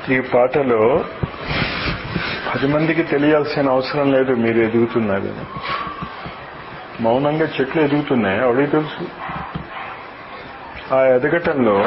ఈ పాటలో పది మందికి తెలియాల్సిన అవసరం లేదు మీరు ఎదుగుతున్నారు మౌనంగా చెట్లు ఎదుగుతున్నాయి ఎవరికి తెలుసు ఆ ఎదగటంలో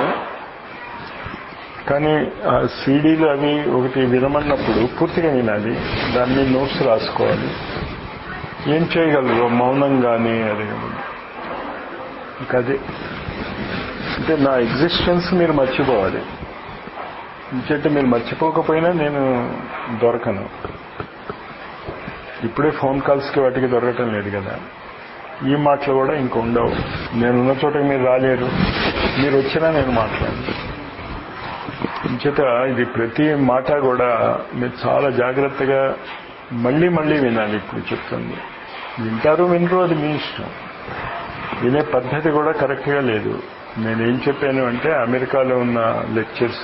కానీ ఆ సీడీలు అవి ఒకటి వినమన్నప్పుడు పూర్తిగా వినాలి దాని మీద నోట్స్ రాసుకోవాలి ఏం చేయగలరు మౌనంగానే ఎదగమని ఇంకా అదే అంటే నా ఎగ్జిస్టెన్స్ మీరు మర్చిపోవాలి ఇంచేత మీరు మర్చిపోకపోయినా నేను దొరకను ఇప్పుడే ఫోన్ కాల్స్కి వాటికి దొరకటం లేదు కదా ఈ మాటలు కూడా ఇంక ఉండవు నేనున్న చోటకి మీరు రాలేరు మీరు వచ్చినా నేను మాట్లాడను ఇంచేత ఇది ప్రతి మాట కూడా మీరు చాలా జాగ్రత్తగా మళ్ళీ మళ్ళీ వినాలి ఇప్పుడు చెప్తుంది వింటారు వినరు అది మీ ఇష్టం వినే పద్ధతి కూడా కరెక్ట్గా లేదు నేనేం చెప్పాను అంటే అమెరికాలో ఉన్న లెక్చర్స్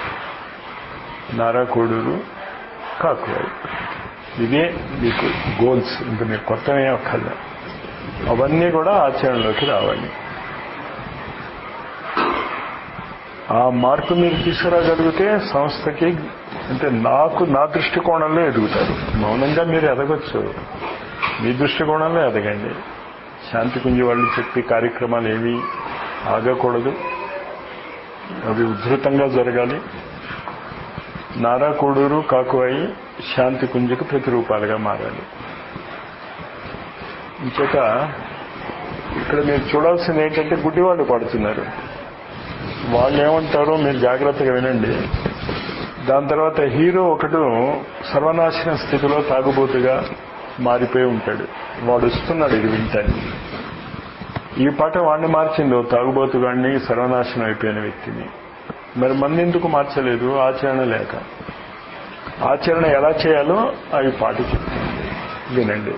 నారా కోడూరు కాకువాయి ఇవే మీకు గోల్స్ ఇంకా మీకు కొత్తమే అక్కర్లే అవన్నీ కూడా ఆచరణలోకి రావాలి ఆ మార్పు మీరు తీసుకురాగలిగితే సంస్థకి అంటే నాకు నా దృష్టికోణంలో ఎదుగుతారు మౌనంగా మీరు ఎదగొచ్చు మీ దృష్టికోణంలో ఎదగండి శాంతి కుంజి వాళ్ళు చెప్పి కార్యక్రమాలు ఏవి ఆగకూడదు అవి ఉధృతంగా జరగాలి నారా కోడూరు కాకువాయి శాంతి కుంజకు ప్రతిరూపాలుగా మారాలి ఇంచేత ఇక్కడ మీరు చూడాల్సింది ఏంటంటే గుడ్డివాళ్ళు పడుతున్నారు వాళ్ళు ఏమంటారో మీరు జాగ్రత్తగా వినండి దాని తర్వాత హీరో ఒకడు సర్వనాశన స్థితిలో తాగుబోతుగా మారిపోయి ఉంటాడు వాడు వస్తున్నాడు ఇది వింటాను ఈ పాట వాడిని మార్చింది తాగుబోతుగాడిని సర్వనాశనం అయిపోయిన వ్యక్తిని మరి మంది ఎందుకు మార్చలేదు ఆచరణ లేక ఆచరణ ఎలా చేయాలో అవి పాట చెప్తుంది వినండి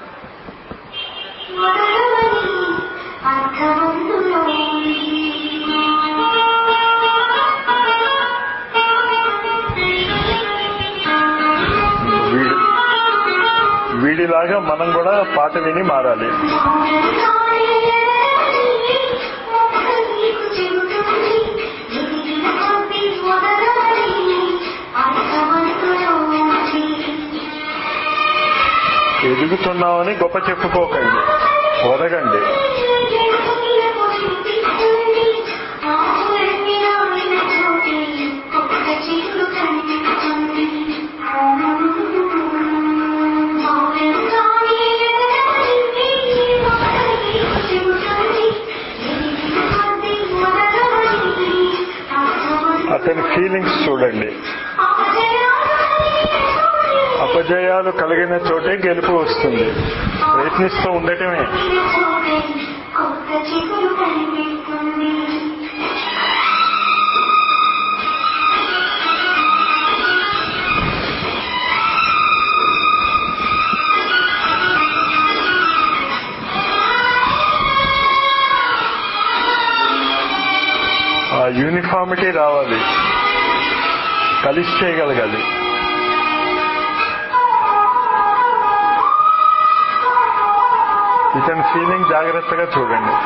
వీడి వీడిలాగా మనం కూడా పాట విని మారాలి ఎదుగుతున్నామని గొప్ప చెప్పుకోకండి ఒదగండి అతని ఫీలింగ్స్ చూడండి అపజయాలు కలిగిన చోటే గెలుపు వస్తుంది ప్రయత్నిస్తూ ఉండటమే కొత్త చిగురు కనిపిస్తుంది ఆ యూనిఫామిటీ రావాలి కలిసి చేయగలగాలి ఇతని ఫీలింగ్ జాగ్రత్తగా చూడండి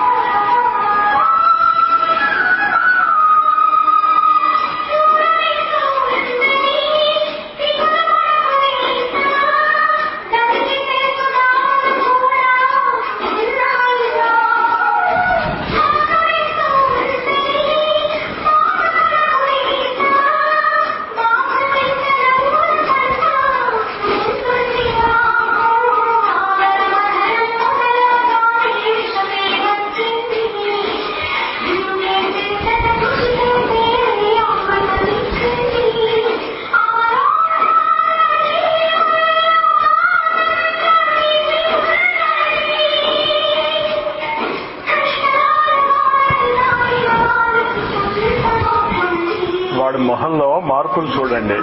వాడి మొహంలో మార్పులు చూడండి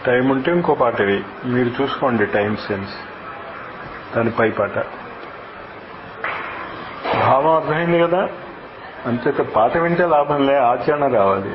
టైం ఉంటే ఇంకో పాటవి మీరు చూసుకోండి టైం సెన్స్ దాని పై పాట భావం అర్థమైంది కదా అంతేత పాట వింటే లాభం లే ఆచరణ రావాలి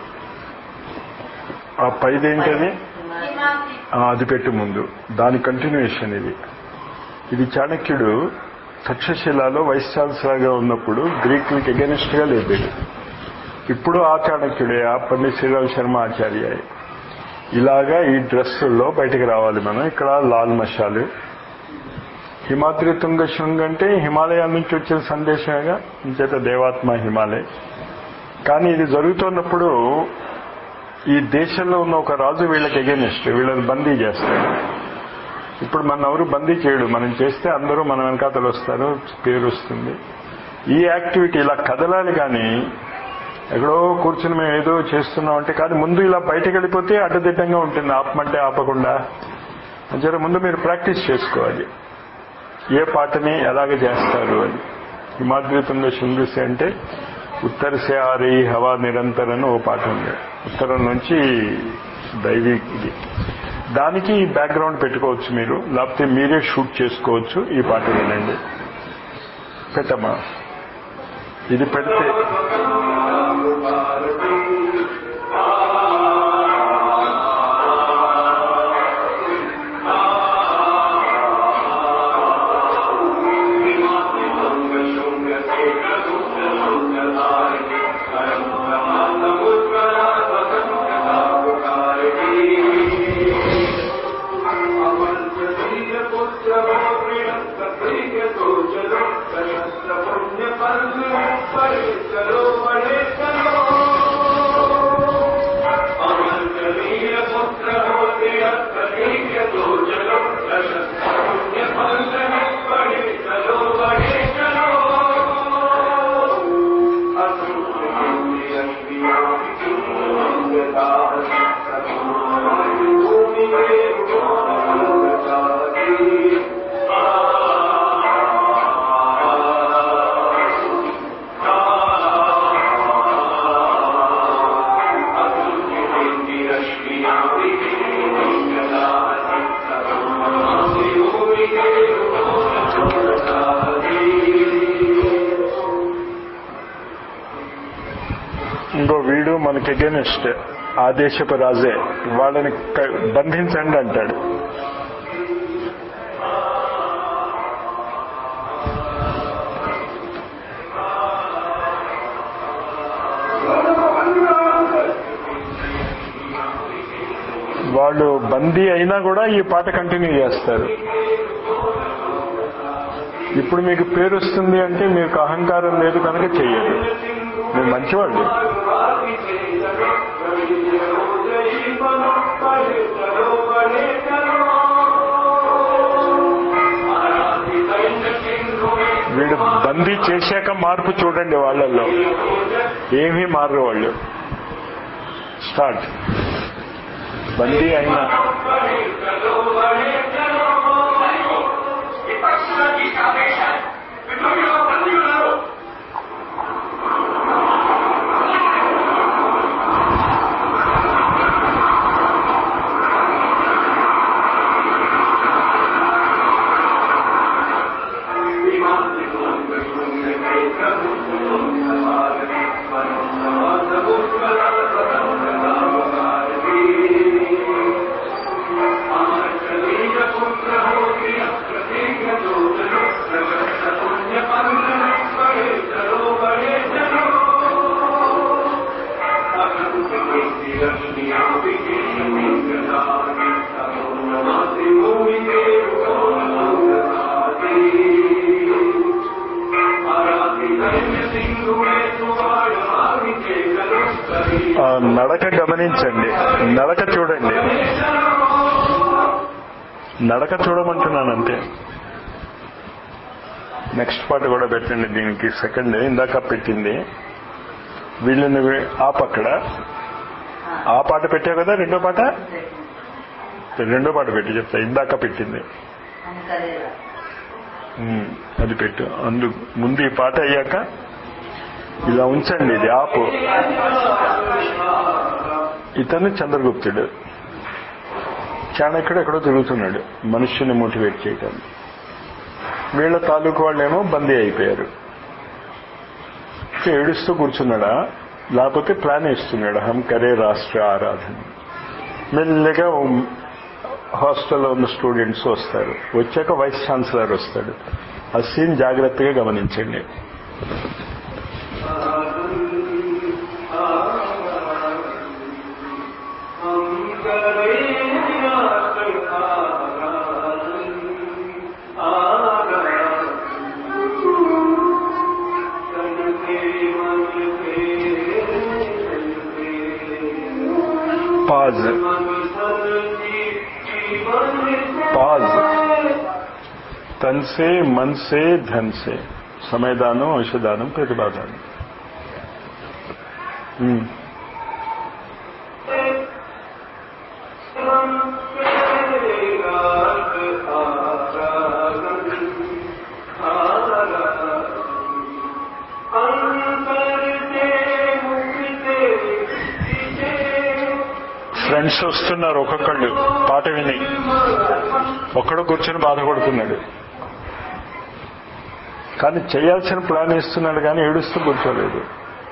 ఆ పైది ఏంటది ఆ, అది పెట్టు ముందు దాని కంటిన్యూషన్ ఇది ఇది చాణక్యుడు తక్షశిలాలో వైస్ ఛాన్సలర్ గా ఉన్నప్పుడు గ్రీకులకి అగెనిస్ట్ గా లేపాడు ఇప్పుడు ఆ చాణక్యుడే ఆ పండిత్ శ్రీరామ్ శర్మ ఆచార్య ఇలాగా ఈ డ్రెస్సుల్లో బయటకు రావాలి మనం ఇక్కడ లాల్ మషాలు హిమాద్రి తుంగ శృంగ అంటే హిమాలయాల నుంచి వచ్చిన సందేశమేగా ఇంచేత దేవాత్మ హిమాలయ కానీ ఇది జరుగుతున్నప్పుడు ఈ దేశంలో ఉన్న ఒక రాజు వీళ్ళకి ఎగెనిస్ట్ వీళ్ళని బందీ చేస్తాడు ఇప్పుడు మన ఎవరు బందీ చేయడు మనం చేస్తే అందరూ మన వెనకాతలు వస్తారు పేరు వస్తుంది ఈ యాక్టివిటీ ఇలా కదలాలి కానీ ఎక్కడో కూర్చుని మేము ఏదో చేస్తున్నాం అంటే కాదు ముందు ఇలా బయటకు వెళ్ళిపోతే అడ్డదిడ్డంగా ఉంటుంది ఆపమంటే ఆపకుండా జర ముందు మీరు ప్రాక్టీస్ చేసుకోవాలి ఏ పాటని ఎలాగ చేస్తారు అని హిమాద్రితంలో శృంగిసి అంటే ఉత్తర సే ఆరి హవా నిరంతరం ఓ పాట ఉంది ఉత్తరం నుంచి దైవీ ఇది దానికి ఈ బ్యాక్గ్రౌండ్ పెట్టుకోవచ్చు మీరు లేకపోతే మీరే షూట్ చేసుకోవచ్చు ఈ పాట వినండి పెట్టమ్మా ఇది పెడితే ఇంకో వీడు మనకి అగేనిస్ట్ ఆదేశపు రాజే వాళ్ళని క- బంధించండి అంటాడు వాళ్ళు బందీ అయినా కూడా ఈ పాట కంటిన్యూ చేస్తారు ఇప్పుడు మీకు పేరు వస్తుంది అంటే మీకు అహంకారం లేదు కనుక చెయ్యదు మీరు మంచివాళ్ళు వీడు బందీ చేశాక మార్పు చూడండి వాళ్ళల్లో ఏమీ మారరు వాళ్ళు స్టార్ట్ బందీ అయినా ఆ నడక గమనించండి నడక చూడండి నడక చూడమంటున్నాను అంతే నెక్స్ట్ పాట కూడా పెట్టండి దీనికి సెకండ్ ఇందాక పెట్టింది వీళ్ళని వీ- ఆపక్కడ ఆ పాట పెట్టావు కదా రెండో పాట రెండో పాట పెట్టి చెప్తా ఇందాక పెట్టింది ఉమ్, అది పెట్టు అందు ముందు ఈ పాట అయ్యాక ఇలా ఉంచండి ఇది ఆపు ఇతను చంద్రగుప్తుడు చాణక్యుడు ఎక్కడో తిరుగుతున్నాడు మనుష్యుని మోటివేట్ చేయటానికి వీళ్ళ తాలూకు వాళ్ళేమో బందీ అయిపోయారు ఏడుస్తూ కూర్చున్నాడా లేకపోతే ప్లాన్ ఇస్తున్నాడు హమ్ కరే రాష్ట్ర ఆరాధన మెల్లగా హాస్టల్లో ఉన్న స్టూడెంట్స్ వస్తారు వచ్చాక వైస్ ఛాన్సలర్ వస్తాడు ఆ సీన్ జాగ్రత్తగా గమనించండి పాజ్ పాజ్ తన్ సే మన్ సే ధన్ సే సమయదానం అంశదానం ప్రతిభాదానం ఉమ్. ఫ్రెండ్స్ వస్తున్నారు ఒక్కొక్కళ్ళు పాట విని ఒక్కడు కూర్చొని బాధపడుతున్నాడు కానీ చేయాల్సిన ప్లాన్ ఇస్తున్నాడు కానీ ఏడుస్తూ కూర్చోలేదు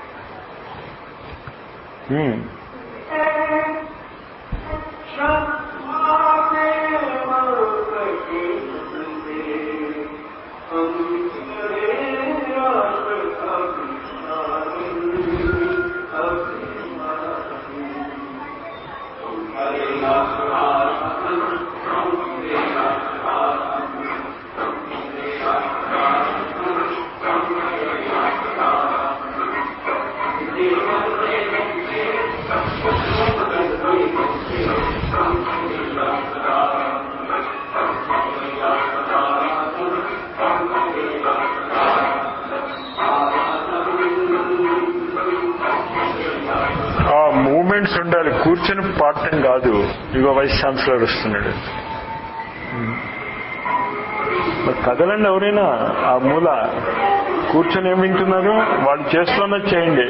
ఉమ్. ఆ మూమెంట్స్ ఉండాలి కూర్చొని పాడటం కాదు ఇగో వైస్ ఛాన్సలర్ వస్తున్నాడు మరి కదలండి ఎవరైనా ఆ మూల కూర్చొని ఏం వింటున్నారు వాళ్ళు చేస్తున్నది చేయండి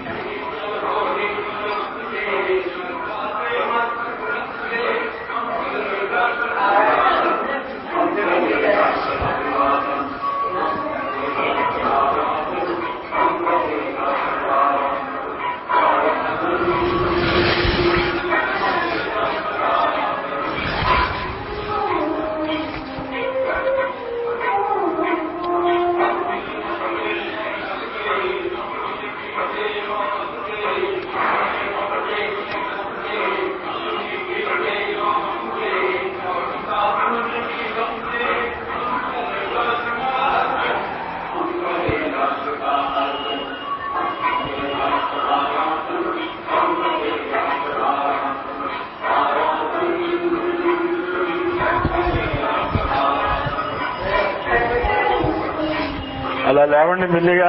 అలా లేవండి మెల్లిగా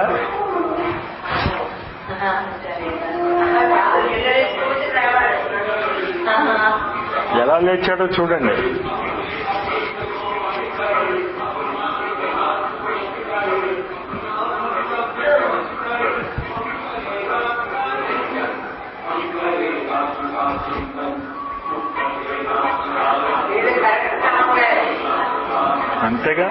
ఎలా లేచాడో చూడండి అంతేగా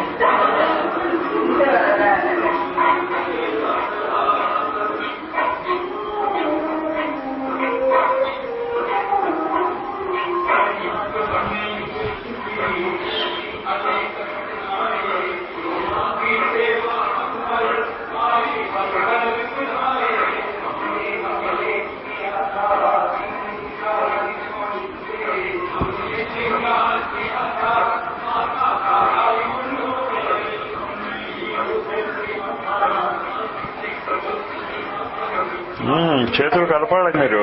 మ్మ్, చేతులు కలపాలి మీరు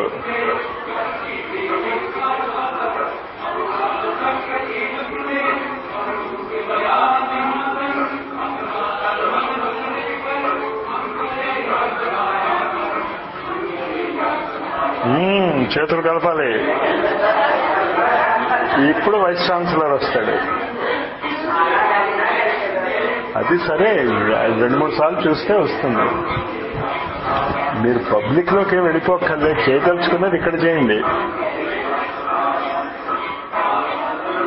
మ్మ్, చేతులు కలపాలి ఇప్పుడు వైస్ ఛాన్సలర్ వస్తాడు అది సరే రెండు మూడు సార్లు చూస్తే వస్తుంది మీరు పబ్లిక్ లోకి ఏం వెళ్ళిపోక్కర్లేదు చేయదలుచుకున్నది ఇక్కడ చేయండి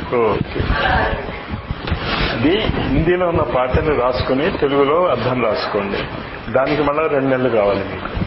ఓకే ఇది హిందీలో ఉన్న పాటలు రాసుకుని తెలుగులో అర్థం రాసుకోండి దానికి మళ్ళీ రెండు నెలలు కావాలి మీకు